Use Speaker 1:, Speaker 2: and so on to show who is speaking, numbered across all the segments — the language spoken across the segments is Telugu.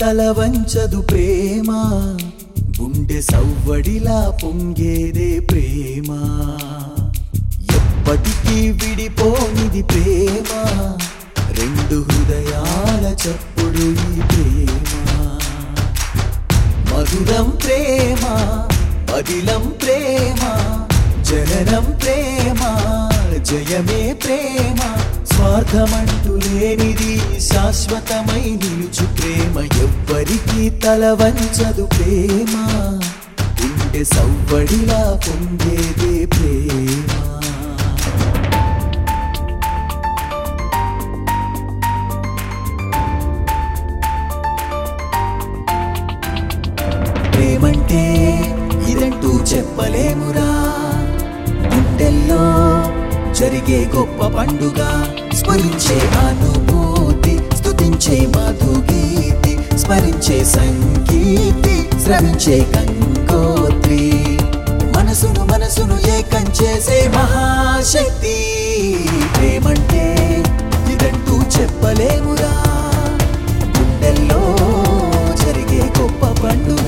Speaker 1: తల వంచదు ప్రేమ గుండె సవ్వడిలా పొంగేదే ప్రేమ ఎప్పటికీ విడిపోనిది ప్రేమ రెండు హృదయాల చప్పుడు ఈ ప్రేమ మధురం ప్రేమ అదిలం ప్రేమ జననం ప్రేమ జయమే ప్రేమ స్వార్థమంటూ లేనిది శాశ్వతమై నిలుచు ప్రేమ ఎవ్వరికి తల వంచదు ప్రేమ గుండె సవ్వడిలా పొంగేదే ప్రేమ ప్రేమంటే ఇదంటూ చెప్పలేమురా గుండెల్లో జరిగే గొప్ప పండుగ స్మరించే అనుభూతి స్తుతించే మధుగీతి స్మరించే సంగీతి స్రవించే గంగోత్రి మనసును మనసును ఏకం చేసే మహాశక్తి ప్రేమంటే ఇదంటూ చెప్పలేమురా గుండెల్లో జరిగే గొప్ప పండుగ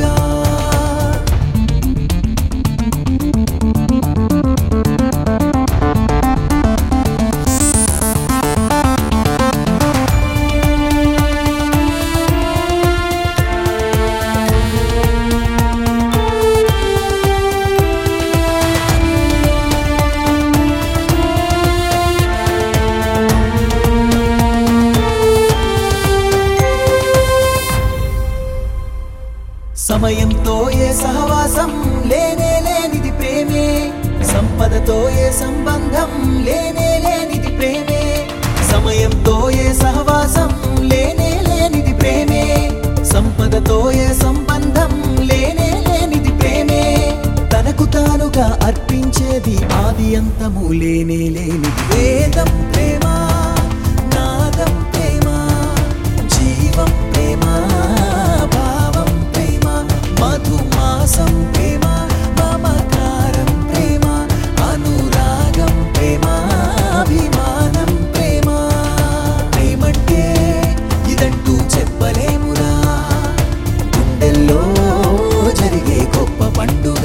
Speaker 1: సమయంతో ఏ సహవాసం లేనే లేనిది ప్రేమే సంపదతో ఏ సంబంధం లేనే లేనిది ప్రేమే సమయంతో ఏ సహవాసం లేనే లేనిది ప్రేమే సంపదతో ఏ సంబంధం లేనే లేనిది ప్రేమే తనకు తానుగా అర్పించేది ఆది అంతము లేనే లేనిది వేదం ప్రేమ నాదం ప్రేమ జీవం ప్రేమ భావం ప్రేమ మధుమాసం ప్రేమ మమకారం ప్రేమ అనురాగం ప్రేమ అభిమానం ప్రేమ ప్రేమంటే ఇదంటూ చెప్పలేమురా గుండెల్లో జరిగే గొప్ప పండుగ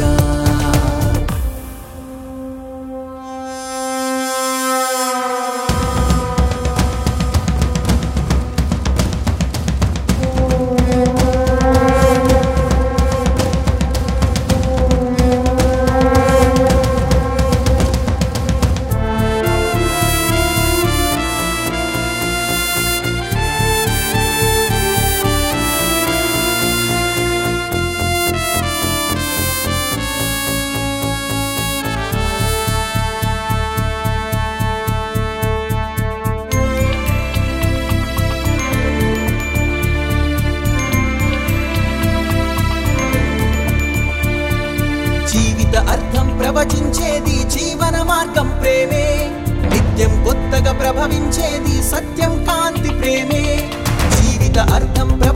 Speaker 1: జీవిత అర్థం ప్రవచించేది జీవన మార్గం ప్రేమే నిత్యం కొత్తగా ప్రభవించేది సత్యం కాంతి ప్రేమే జీవిత అర్థం